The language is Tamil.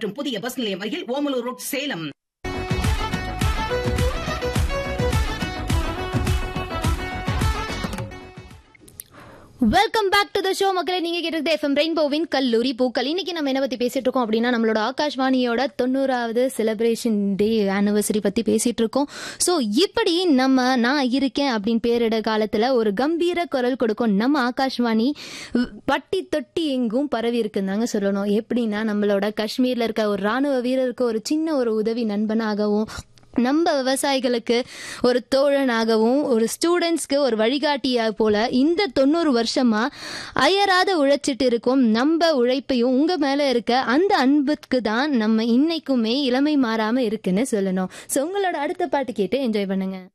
மற்றும் புதிய பஸ் நிலையம் அருகில் Omalur road Salem welcome back to the show மக்களே நீங்க கேட்டது எஃப்எம் ரெயின்போவின் கல்லூரி பூக்கள் இன்னைக்கு நம்ம என்ன பத்தி பேசிட்டு இருக்கோம் அப்படின்னா நம்மளோட ஆகாஷ்வாணியோட தொண்ணூறாவது செலிப்ரேஷன் டே ஆனிவர்சரி பத்தி பேசிட்டு இருக்கோம் ஸோ இப்படி நம்ம நான் இருக்கேன் அப்படின்னு பேரிட காலத்துல ஒரு கம்பீர குரல் கொடுக்கும் நம்ம ஆகாஷ்வாணி பட்டி தொட்டி எங்கும் பரவி இருக்குந்தாங்க சொல்லணும் எப்படின்னா நம்மளோட காஷ்மீர்ல இருக்க ஒரு ராணுவ வீரருக்கு ஒரு சின்ன ஒரு உதவி நண்பனாகவும் நம்ம விவசாயிகளுக்கு ஒரு தோழனாகவும் ஒரு ஸ்டூடெண்ட்ஸ்க்கு ஒரு வழிகாட்டியா போல இந்த தொண்ணூறு வருஷமா அயராத உழைச்சிட்டு இருக்கோம் நம்ம உழைப்பையும் உங்க மேல இருக்க அந்த அன்புக்கு தான் நம்ம இன்னைக்குமே இளமை மாறாம இருக்குன்னு சொல்லணும் ஸோ உங்களோட அடுத்த பாட்டு கேட்டு என்ஜாய் பண்ணுங்க